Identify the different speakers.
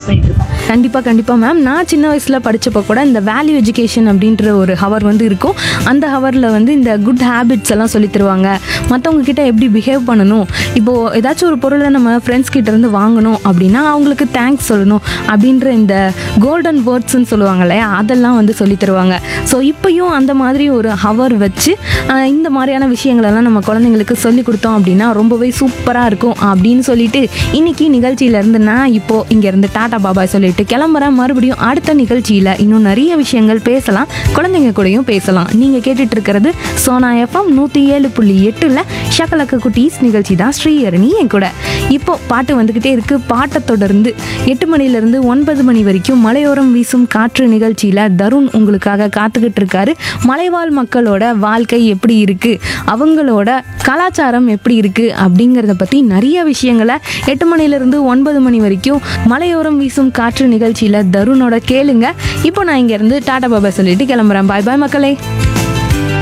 Speaker 1: பண்ணிட்டு இருக்கோம்
Speaker 2: கண்டிப்பாக கண்டிப்பாக மேம் நான் சின்ன வயசில் படித்தப்போ கூட இந்த வேல்யூ எஜுகேஷன் அப்படின்ற ஒரு ஹவர் வந்து இருக்கும் அந்த ஹவரில் வந்து இந்த குட் ஹேபிட்ஸ் எல்லாம் சொல்லி தருவாங்க மற்றவங்க கிட்ட எப்படி பிஹேவ் பண்ணணும் இப்போது ஏதாச்சும் ஒரு பொருளை நம்ம ஃப்ரெண்ட்ஸ் கிட்ட இருந்து வாங்கணும் அப்படின்னா அவங்களுக்கு தேங்க்ஸ் சொல்லணும் அப்படின்ற இந்த கோல்டன் வேர்ட்ஸ்ன்னு சொல்லுவாங்க இல்லையா அதெல்லாம் வந்து சொல்லி தருவாங்க ஸோ இப்பயும் அந்த மாதிரி ஒரு ஹவர் வச்சு ஆஹ், இந்த மாதிரியான விஷயங்களெல்லாம் நம்ம குழந்தைங்களுக்கு சொல்லி கொடுத்தோம் அப்படின்னா ரொம்பவே சூப்பராக இருக்கும் அப்படின்னு சொல்லிட்டு இன்னைக்கு நிகழ்ச்சியிலேருந்து நான் இப்போ இங்கேருந்து டாடா பாபாய் சொல்லிட்டு கிளம்புறேன் மறுபடியும் அடுத்த நிகழ்ச்சியில் இன்னும் நிறைய விஷயங்கள் பேசலாம் குழந்தைங்க கூடயும் பேசலாம் நீங்கள் கேட்டுட்டு இருக்கிறது சோனா எஃப்எம் நூற்றி ஏழு புள்ளி எட்டில் ஷக்கலக்க குட்டீஸ் நிகழ்ச்சி தான் ஸ்ரீஹரணி என் கூட இப்போ பாட்டு வந்துக்கிட்டே இருக்கு பாட்டை தொடர்ந்து எட்டு மணிலேருந்து ஒன்பது மணி வரைக்கும் மலையோரம் வீசும் காற்று நிகழ்ச்சியில் தருண் உங்களுக்காக காத்துக்கிட்டு இருக்காரு மலைவாழ் மக்களோட வாழ்க்கை எப்படி இருக்கு அவங்களோட கலாச்சாரம் எப்படி இருக்கு அப்படிங்கிறத பற்றி நிறைய விஷயங்களை எட்டு மணிலேருந்து ஒன்பது மணி வரைக்கும் மலையோரம் வீசும் காற்று நிகழ்ச்சியில் தருணோட கேளுங்க இப்போ நான் இங்கேருந்து டாடா பாபா சொல்லிட்டு கிளம்புறேன் பாய் பாய் மக்களே